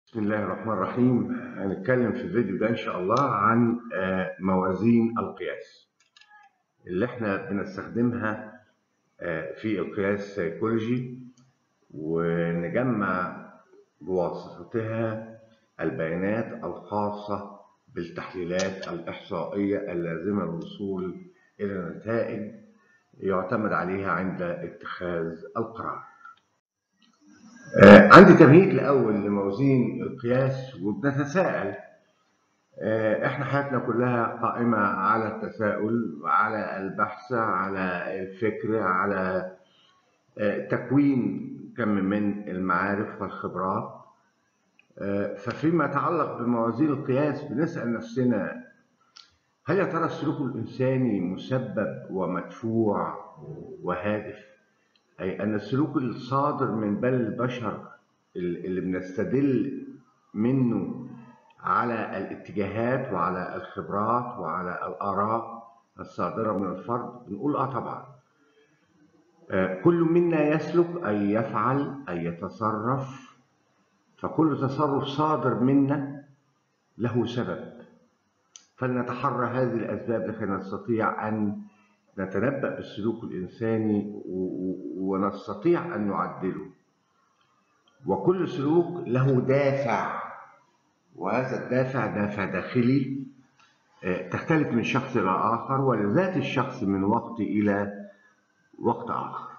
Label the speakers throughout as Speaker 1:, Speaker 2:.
Speaker 1: بسم الله الرحمن الرحيم هنتكلم في الفيديو ده ان شاء الله عن آه، موازين القياس اللي احنا بنستخدمها آه، في القياس السيكولوجي ونجمع بواسطتها البيانات الخاصة بالتحليلات الإحصائية اللازمة للوصول إلى نتائج يعتمد عليها عند اتخاذ القرار. آه، عندي تمهيد الأول لموازين القياس وبنتساءل آه، احنا حياتنا كلها قائمة على التساؤل على البحث على الفكر على آه، تكوين كم من المعارف والخبرات آه، ففيما يتعلق بموازين القياس بنسأل نفسنا هل يا ترى السلوك الإنساني مسبب ومدفوع وهادف؟ أي أن السلوك الصادر من بال البشر اللي بنستدل منه على الاتجاهات وعلى الخبرات وعلى الآراء الصادرة من الفرد نقول آه طبعا آه، كل منا يسلك أي يفعل أي يتصرف فكل تصرف صادر منا له سبب فلنتحرى هذه الأسباب لكي نستطيع أن نتنبأ بالسلوك الإنساني و- و- ونستطيع أن نعدله وكل سلوك له دافع وهذا الدافع دافع داخلي آه، تختلف من شخص إلى آخر ولذات الشخص من وقت إلى وقت آخر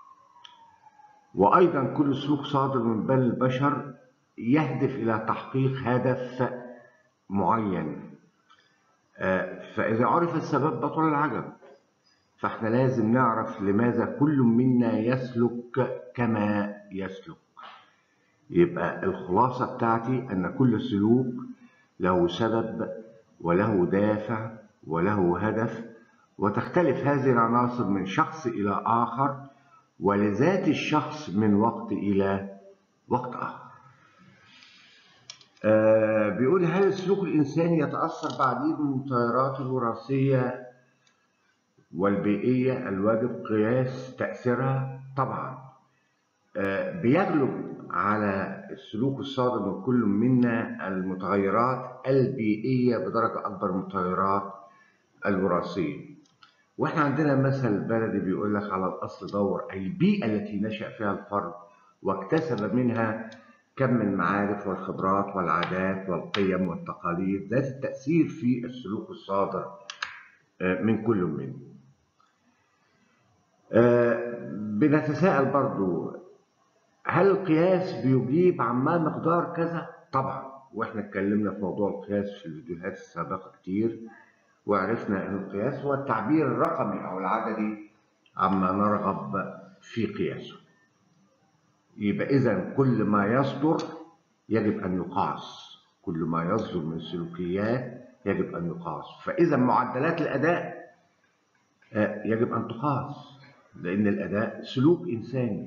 Speaker 1: وأيضا كل سلوك صادر من بال البشر يهدف إلى تحقيق هدف معين آه، فإذا عرف السبب بطل العجب فاحنا لازم نعرف لماذا كل منا يسلك كما يسلك يبقى الخلاصة بتاعتي أن كل سلوك له سبب وله دافع وله هدف وتختلف هذه العناصر من شخص إلى آخر ولذات الشخص من وقت إلى وقت آخر آه بيقول هل السلوك الإنساني يتأثر بعدين بالمتغيرات الوراثية والبيئية الواجب قياس تأثيرها طبعا آه، بيغلب على السلوك الصادر من كل منا المتغيرات البيئية بدرجة أكبر من المتغيرات الوراثية واحنا عندنا مثل بلدي بيقول لك على الأصل دور أي البيئة التي نشأ فيها الفرد واكتسب منها كم من المعارف والخبرات والعادات والقيم والتقاليد ذات التأثير في السلوك الصادر آه، من كل منا آه، بنتساءل برضو هل القياس بيجيب عما مقدار كذا؟ طبعا واحنا اتكلمنا في موضوع القياس في الفيديوهات السابقة كتير وعرفنا ان القياس هو التعبير الرقمي او العددي عما نرغب في قياسه. يبقى اذا كل ما يصدر يجب ان يقاس، كل ما يصدر من سلوكيات يجب ان يقاس، فاذا معدلات الاداء آه، يجب ان تقاس لان الاداء سلوك انساني.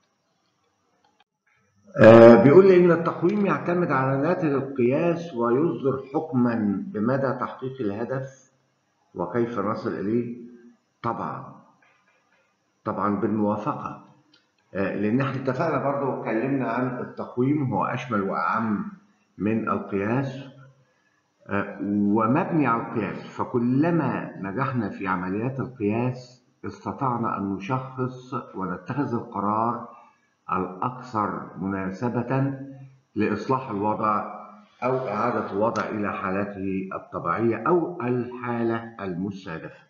Speaker 1: آه، بيقول لي إن التقويم يعتمد على ناتج القياس ويصدر حكما بمدى تحقيق الهدف وكيف نصل إليه طبعا طبعا بالموافقة آه، لأن احنا اتفقنا برضه واتكلمنا عن التقويم هو أشمل وأعم من القياس آه، ومبني على القياس فكلما نجحنا في عمليات القياس استطعنا أن نشخص ونتخذ القرار الأكثر مناسبة لإصلاح الوضع أو إعادة الوضع إلى حالته الطبيعية أو الحالة المستهدفة.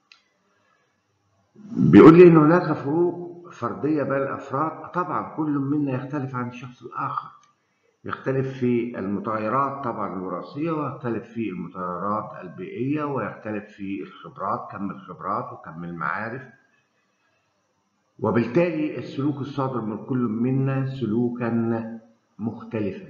Speaker 1: بيقول لي إن هناك فروق فردية بين الأفراد طبعا كل منا يختلف عن الشخص الآخر. يختلف في المتغيرات طبعا الوراثية ويختلف في المتغيرات البيئية ويختلف في الخبرات كم الخبرات وكم المعارف وبالتالي السلوك الصادر من كل منا سلوكا مختلفا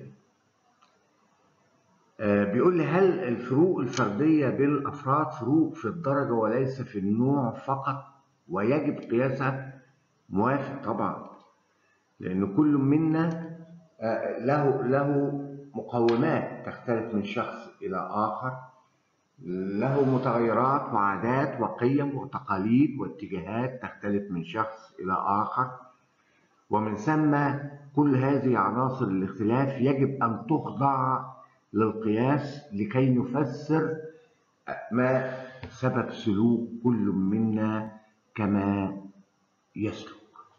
Speaker 1: آه، بيقول لي هل الفروق الفردية بين الأفراد فروق في الدرجة وليس في النوع فقط ويجب قياسها موافق طبعا لأن كل منا آه، له له مقومات تختلف من شخص إلى آخر له متغيرات وعادات وقيم وتقاليد واتجاهات تختلف من شخص إلى آخر ومن ثم كل هذه عناصر الاختلاف يجب أن تخضع للقياس لكي نفسر ما سبب سلوك كل منا كما يسلك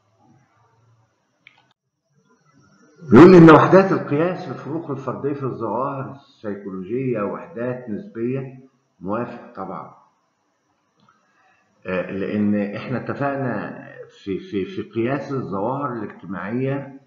Speaker 1: بيقول إن وحدات القياس في الفروق الفردية في الظواهر السيكولوجية وحدات نسبية موافق طبعا لأن إحنا اتفقنا في في في قياس الظواهر الاجتماعية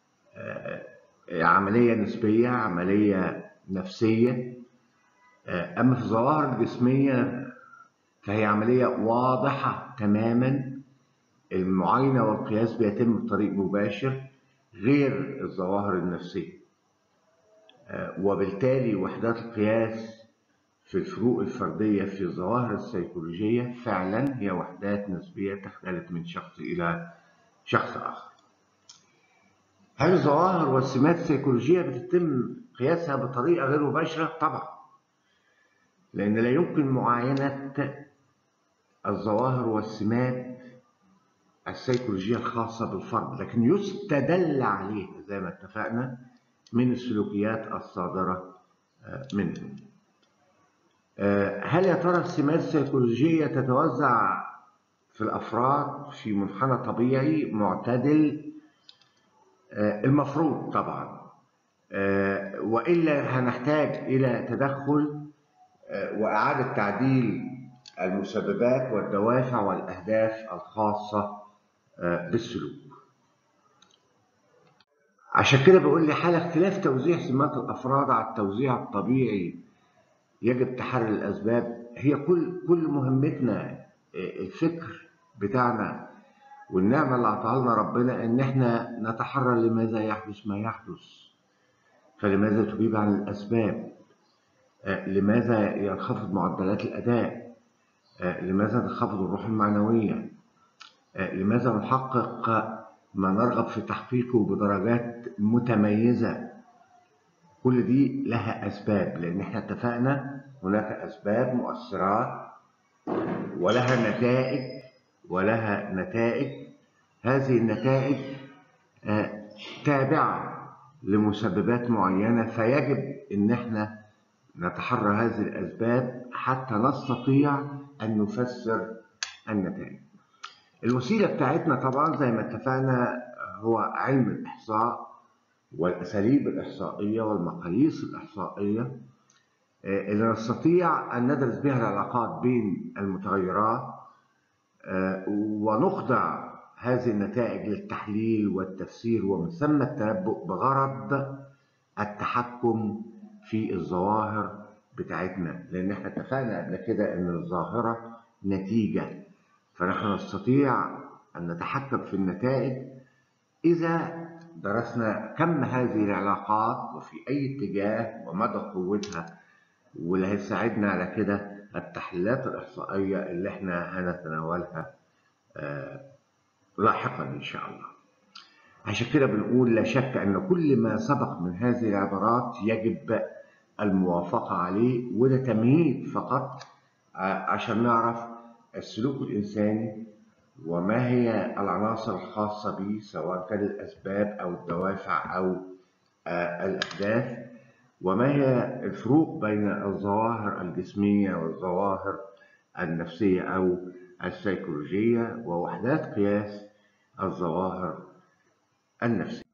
Speaker 1: عملية نسبية عملية نفسية أما في الظواهر الجسمية فهي عملية واضحة تماما المعاينة والقياس بيتم بطريق مباشر غير الظواهر النفسية وبالتالي وحدات القياس في الفروق الفردية في الظواهر السيكولوجية فعلا هي وحدات نسبية تختلف من شخص إلى شخص آخر هل الظواهر والسمات السيكولوجية بتتم قياسها بطريقة غير مباشرة؟ طبعا لأن لا يمكن معاينة الظواهر والسمات السيكولوجية الخاصة بالفرد لكن يستدل عليها زي ما اتفقنا من السلوكيات الصادرة منه هل يا ترى السمات السيكولوجية تتوزع في الأفراد في منحنى طبيعي معتدل المفروض طبعا وإلا هنحتاج إلى تدخل وإعادة تعديل المسببات والدوافع والأهداف الخاصة بالسلوك عشان كده بقول لي حال اختلاف توزيع سمات الأفراد على التوزيع الطبيعي يجب تحرر الأسباب هي كل كل مهمتنا الفكر بتاعنا والنعمة اللي أعطاها لنا ربنا إن إحنا نتحرر لماذا يحدث ما يحدث فلماذا تجيب عن الأسباب لماذا ينخفض معدلات الأداء لماذا تنخفض الروح المعنوية لماذا نحقق ما نرغب في تحقيقه بدرجات متميزة كل دي لها أسباب لأن احنا اتفقنا هناك أسباب مؤثرات ولها نتائج ولها نتائج هذه النتائج تابعة لمسببات معينة فيجب إن احنا نتحرى هذه الأسباب حتى نستطيع أن نفسر النتائج الوسيلة بتاعتنا طبعا زي ما اتفقنا هو علم الإحصاء والأساليب الإحصائية والمقاييس الإحصائية اللي نستطيع أن ندرس بها العلاقات بين المتغيرات ونخضع هذه النتائج للتحليل والتفسير ومن ثم التنبؤ بغرض التحكم في الظواهر بتاعتنا لأن احنا اتفقنا قبل كده إن الظاهرة نتيجة فنحن نستطيع أن نتحكم في النتائج إذا درسنا كم هذه العلاقات وفي أي اتجاه ومدى قوتها واللي هيساعدنا على كده التحليلات الإحصائية اللي احنا هنتناولها آه لاحقا إن شاء الله عشان كده بنقول لا شك أن كل ما سبق من هذه العبارات يجب الموافقة عليه وده تمهيد فقط عشان نعرف السلوك الإنساني وما هي العناصر الخاصة به سواء كان الأسباب أو الدوافع أو الأهداف وما هي الفروق بين الظواهر الجسمية والظواهر النفسية أو السيكولوجية ووحدات قياس الظواهر النفسية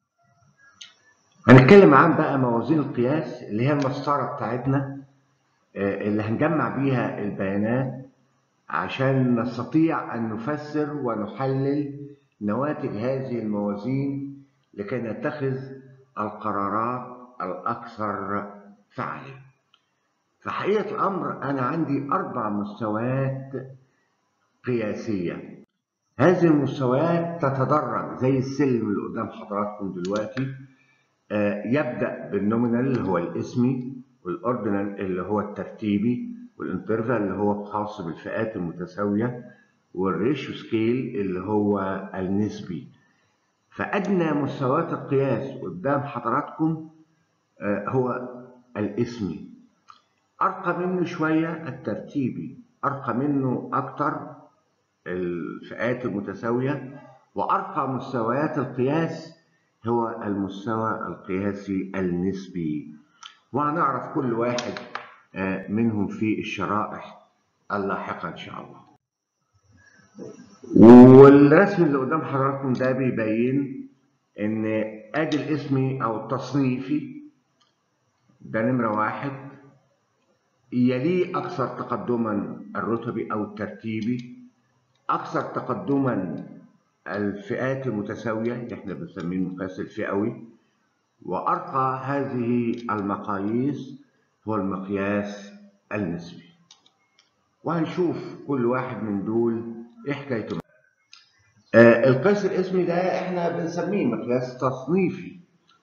Speaker 1: هنتكلم عن بقى موازين القياس اللي هي المسطرة بتاعتنا اللي هنجمع بيها البيانات عشان نستطيع أن نفسر ونحلل نواتج هذه الموازين لكي نتخذ القرارات الأكثر فعالية. في حقيقة الأمر أنا عندي أربع مستويات قياسية. هذه المستويات تتدرج زي السلم اللي قدام حضراتكم دلوقتي يبدأ بالنومينال اللي هو الاسمي والأوردينال اللي هو الترتيبي والانترفال اللي هو خاص بالفئات المتساوية والريشيو سكيل اللي هو النسبي فأدنى مستويات القياس قدام حضراتكم هو الاسمي أرقى منه شوية الترتيبي أرقى منه أكتر الفئات المتساوية وأرقى مستويات القياس هو المستوى القياسي النسبي وهنعرف كل واحد منهم في الشرائح اللاحقة إن شاء الله والرسم اللي قدام حضراتكم ده بيبين إن أدي الاسمي أو التصنيفي ده نمرة واحد يليه أكثر تقدما الرتبي أو الترتيبي أكثر تقدما الفئات المتساوية اللي احنا بنسميه المقياس الفئوي وأرقى هذه المقاييس هو المقياس النسبي وهنشوف كل واحد من دول ايه حكايته آه القياس الاسمي ده احنا بنسميه مقياس تصنيفي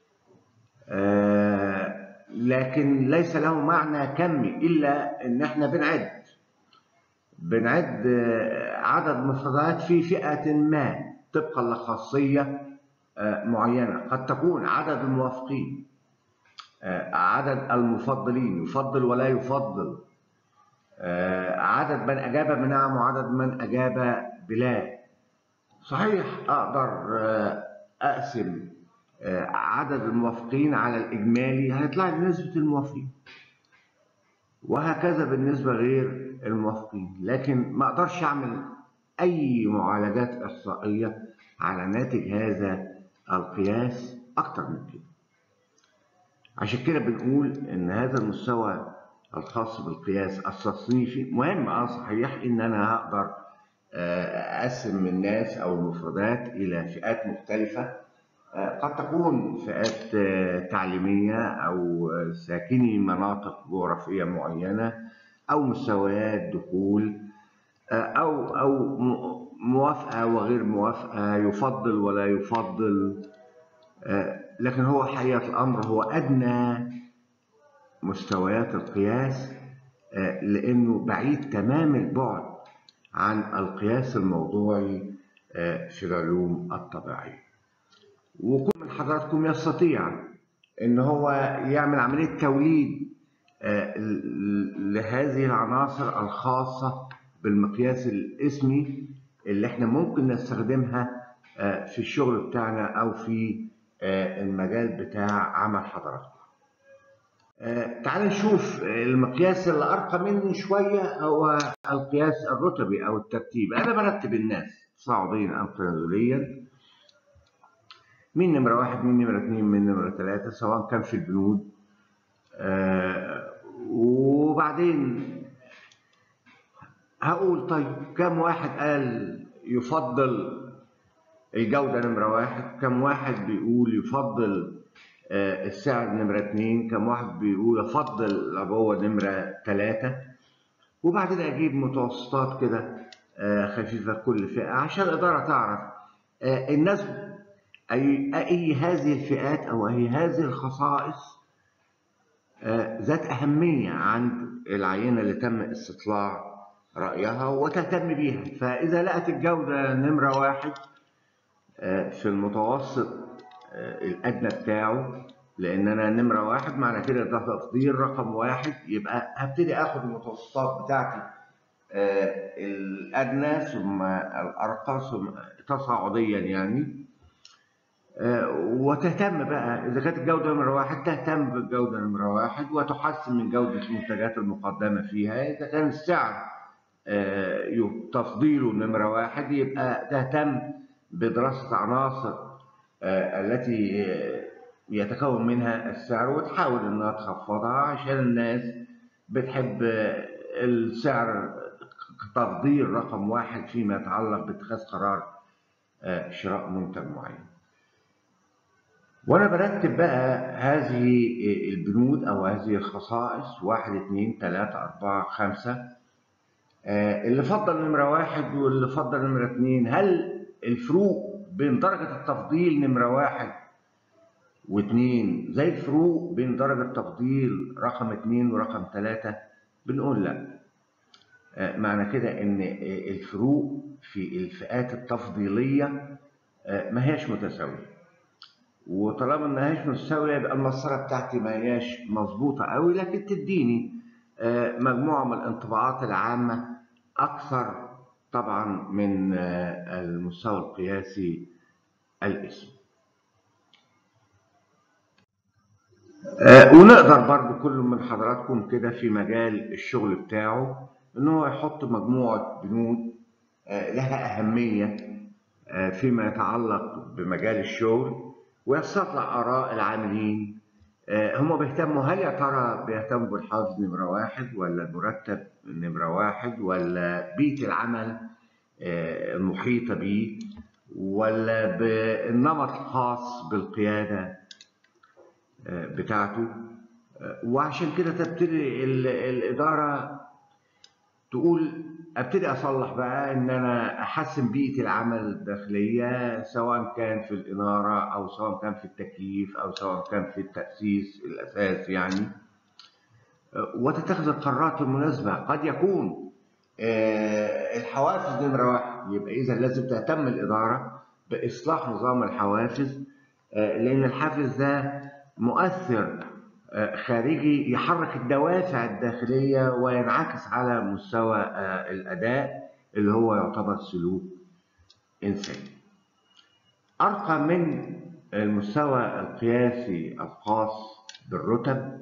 Speaker 1: آه لكن ليس له معنى كمي الا ان احنا بنعد بنعد عدد مفردات في فئة ما طبقا لخاصية معينة قد تكون عدد الموافقين عدد المفضلين يفضل ولا يفضل عدد من أجاب بنعم وعدد من أجاب بلا صحيح أقدر أقسم عدد الموافقين على الإجمالي هيطلع لي نسبة الموافقين وهكذا بالنسبة غير الموافقين لكن ما أقدرش أعمل أي معالجات إحصائية على ناتج هذا القياس أكتر من كده عشان كده بنقول إن هذا المستوى الخاص بالقياس التصنيفي مهم اه صحيح ان انا هقدر اقسم الناس او المفردات الى فئات مختلفه قد تكون فئات تعليميه او ساكني مناطق جغرافيه معينه او مستويات دخول او او موافقه وغير موافقه يفضل ولا يفضل لكن هو حقيقه الامر هو ادنى مستويات القياس لانه بعيد تمام البعد عن القياس الموضوعي في العلوم الطبيعيه وكل من حضراتكم يستطيع ان هو يعمل عمليه توليد لهذه العناصر الخاصه بالمقياس الاسمي اللي احنا ممكن نستخدمها في الشغل بتاعنا او في المجال بتاع عمل حضراتكم تعال نشوف المقياس اللي ارقى منه شويه هو القياس الرتبي او الترتيب انا برتب الناس صاعديا او تنازليا مين نمرة واحد مين نمرة اتنين مين نمرة تلاتة سواء كان في البنود آه وبعدين هقول طيب كم واحد قال يفضل الجودة نمرة واحد كم واحد بيقول يفضل آه السعر نمرة اتنين كم واحد بيقول يفضل العبوة نمرة تلاتة وبعدين أجيب متوسطات كده آه خفيفة كل فئة عشان الإدارة تعرف الناس أي, أي هذه الفئات أو أي هذه الخصائص ذات أهمية عند العينة اللي تم استطلاع رأيها وتهتم بيها فإذا لقت الجودة نمرة واحد في المتوسط الأدنى بتاعه لأن أنا نمرة واحد معنى كده ده تفضيل رقم واحد يبقى هبتدي آخد المتوسطات بتاعتي الأدنى ثم الأرقى ثم تصاعديا يعني وتهتم بقى إذا كانت الجودة نمرة واحد تهتم بالجودة نمرة واحد وتحسن من جودة المنتجات المقدمة فيها إذا كان السعر تفضيله نمرة واحد يبقى تهتم بدراسة عناصر التي يتكون منها السعر وتحاول إنها تخفضها عشان الناس بتحب السعر تفضيل رقم واحد فيما يتعلق باتخاذ قرار شراء منتج معين. وانا برتب بقى هذه البنود او هذه الخصائص واحد اتنين تلاتة اربعة خمسة اللي فضل نمرة واحد واللي فضل نمرة اتنين هل الفروق بين درجة التفضيل نمرة واحد واتنين زي الفروق بين درجة تفضيل رقم اتنين ورقم تلاتة بنقول لا معنى كده ان الفروق في الفئات التفضيلية ما هيش متساوية وطالما ما هيش متساويه يبقى المسطره بتاعتي ما هياش مظبوطه قوي لكن تديني مجموعه من الانطباعات العامه اكثر طبعا من آه، المستوى القياسي الاسم آه، ونقدر برضو كل من حضراتكم كده في مجال الشغل بتاعه ان هو يحط مجموعة بنود آه، لها أهمية آه، فيما يتعلق بمجال الشغل ويستطلع آراء العاملين آه، هم بيهتموا هل يا ترى بيهتموا بالحظ نمرة واحد ولا المرتب نمرة واحد ولا بيئة العمل آه، المحيطة بيه ولا بالنمط الخاص بالقيادة آه، بتاعته آه، وعشان كده تبتدي ال- الإدارة تقول ابتدي اصلح بقى ان انا احسن بيئه العمل الداخليه سواء كان في الاناره او سواء كان في التكييف او سواء كان في التاسيس الاساس يعني وتتخذ القرارات المناسبه قد يكون آه، الحوافز نمره واحد يبقى اذا لازم تهتم الاداره باصلاح نظام الحوافز آه، لان الحافز ده مؤثر آه، خارجي يحرك الدوافع الداخليه وينعكس على مستوى آه، الاداء اللي هو يعتبر سلوك انساني. ارقى من المستوى القياسي الخاص بالرتب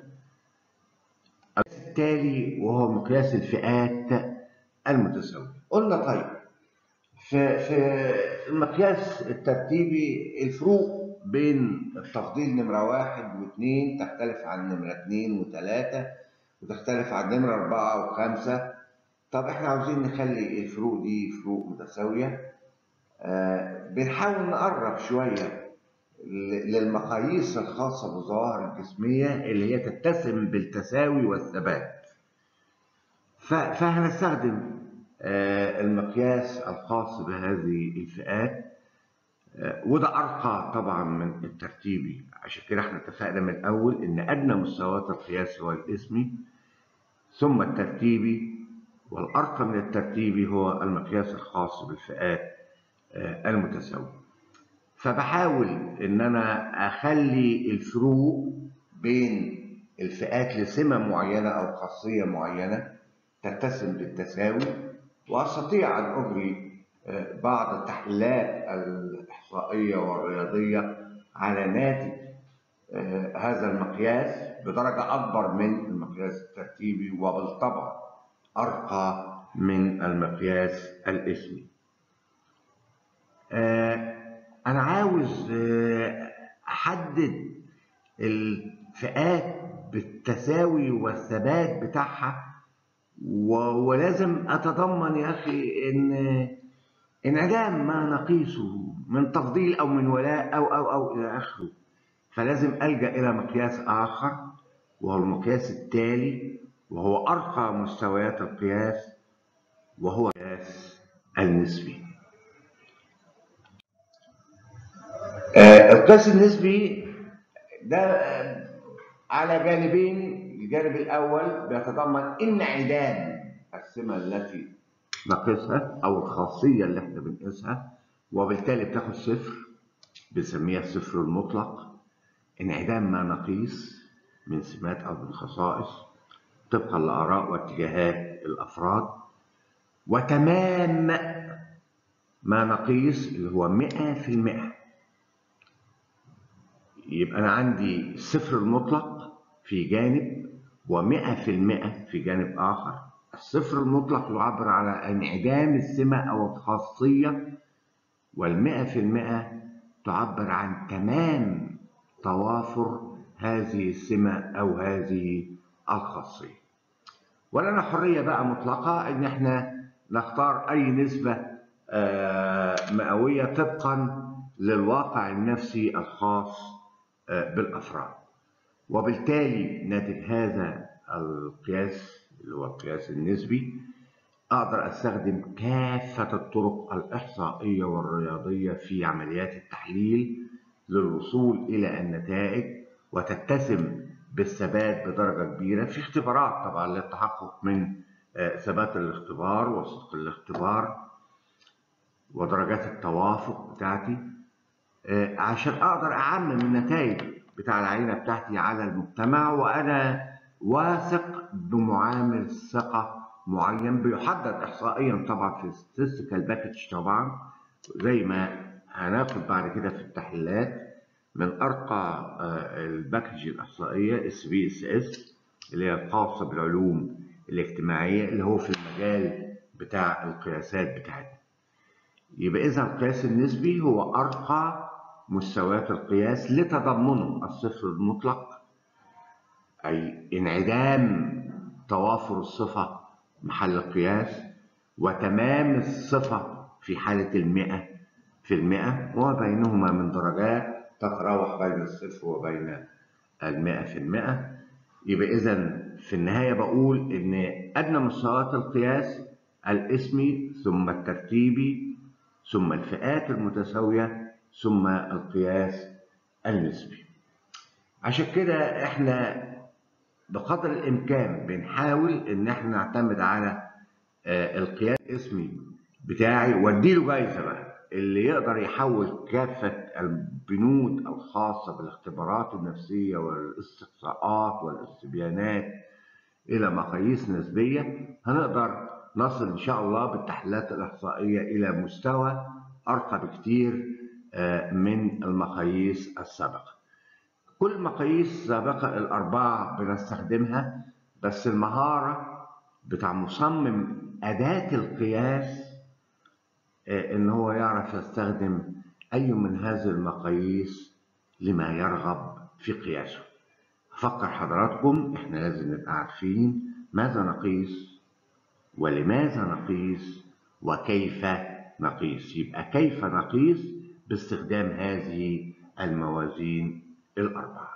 Speaker 1: التالي وهو مقياس الفئات المتساويه. قلنا طيب في في المقياس الترتيبي الفروق بين التفضيل نمرة واحد واثنين تختلف عن نمرة اثنين وثلاثة وتختلف عن نمرة أربعة وخمسة طب احنا عاوزين نخلي الفروق دي فروق متساوية آه بنحاول نقرب شوية ل- للمقاييس الخاصة بالظواهر الجسمية اللي هي تتسم بالتساوي والثبات ف- فهنستخدم آه، المقياس الخاص بهذه الفئات آه، وده ارقى طبعا من الترتيبي عشان كده احنا اتفقنا من الاول ان ادنى مستويات القياس هو الاسمي ثم الترتيبي والارقى من الترتيبي هو المقياس الخاص بالفئات آه، المتساويه فبحاول ان انا اخلي الفروق بين الفئات لسمة معينة او خاصية معينة تتسم بالتساوي واستطيع ان اجري آه، بعض التحليلات الاحصائية والرياضية على ناتج آه، هذا المقياس بدرجة اكبر من المقياس الترتيبي وبالطبع ارقى من المقياس الاسمي آه، انا عاوز آه، احدد الفئات بالتساوي والثبات بتاعها و- ولازم اتضمن يا اخي ان انعدام ما نقيسه من تفضيل او من ولاء او او او الى اخره فلازم الجا الى مقياس اخر وهو المقياس التالي وهو ارقى مستويات القياس وهو القياس النسبي آه، القياس النسبي ده آه، على جانبين الجانب الأول بيتضمن انعدام السمة التي نقيسها أو الخاصية اللي احنا بنقيسها وبالتالي بتاخد صفر بنسميها الصفر المطلق انعدام ما نقيس من سمات أو من خصائص طبقا لآراء واتجاهات الأفراد وتمام ما نقيس اللي هو 100% يبقى أنا عندي الصفر المطلق في جانب ومئة في المئة في جانب آخر الصفر المطلق يعبر على انعدام السمة أو الخاصية والمئة في المئة تعبر عن تمام توافر هذه السمة أو هذه الخاصية ولنا حرية بقى مطلقة إن إحنا نختار أي نسبة آه، مئوية طبقا للواقع النفسي الخاص آه، بالأفراد وبالتالي ناتج هذا القياس اللي هو القياس النسبي أقدر أستخدم كافة الطرق الإحصائية والرياضية في عمليات التحليل للوصول إلى النتائج وتتسم بالثبات بدرجة كبيرة في اختبارات طبعا للتحقق من آه، ثبات الاختبار وصدق الاختبار ودرجات التوافق بتاعتي آه، عشان اقدر اعمم النتائج بتاع العينه بتاعتي على المجتمع وانا واثق بمعامل الثقه معين بيحدد احصائيا طبعا في statistical باكج طبعا زي ما هناخد بعد كده في التحليلات من ارقى الباكج الاحصائيه اس بي اس اس اللي هي خاصه بالعلوم الاجتماعيه اللي هو في المجال بتاع القياسات بتاعتنا يبقى اذا القياس النسبي هو ارقى مستويات القياس لتضمنه الصفر المطلق اي انعدام توافر الصفه محل القياس وتمام الصفه في حاله المئه في المئة وبينهما من درجات تتراوح بين الصفر وبين المئة في المئة يبقى إذا في النهاية بقول إن أدنى مستويات القياس الاسمي ثم الترتيبي ثم الفئات المتساوية ثم القياس النسبي عشان كده احنا بقدر الإمكان بنحاول إن احنا نعتمد على القياس الاسمي بتاعي واديله جايزة بقى اللي يقدر يحول كافة البنود الخاصة بالاختبارات النفسية والاستقصاءات والاستبيانات إلى مقاييس نسبية هنقدر نصل إن شاء الله بالتحليلات الإحصائية إلى مستوى أرقى بكتير من المقاييس السابقة. كل مقاييس السابقة الأربعة بنستخدمها بس المهارة بتاع مصمم أداة القياس ان هو يعرف يستخدم اي من هذه المقاييس لما يرغب في قياسه افكر حضراتكم احنا لازم نبقى عارفين ماذا نقيس ولماذا نقيس وكيف نقيس يبقى كيف نقيس باستخدام هذه الموازين الاربعه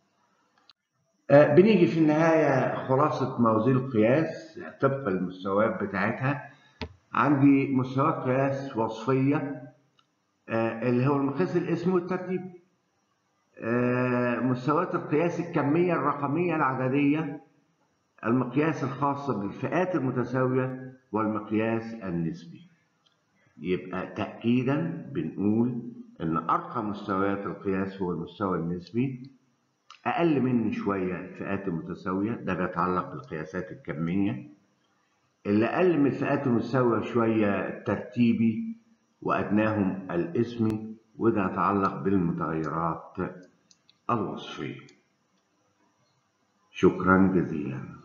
Speaker 1: بنيجي في النهايه خلاصه موازين القياس طبق المستويات بتاعتها عندي مستويات قياس وصفية آه اللي هو المقياس الاسمي والترتيب آه مستويات القياس الكمية الرقمية العددية المقياس الخاص بالفئات المتساوية والمقياس النسبي يبقى تأكيدا بنقول إن أرقى مستويات القياس هو المستوى النسبي أقل منه شوية الفئات المتساوية ده بيتعلق بالقياسات الكمية اللي أقل من الفئات المتساوية شوية الترتيبي وأدناهم الاسمي وده يتعلق بالمتغيرات الوصفية شكرا جزيلا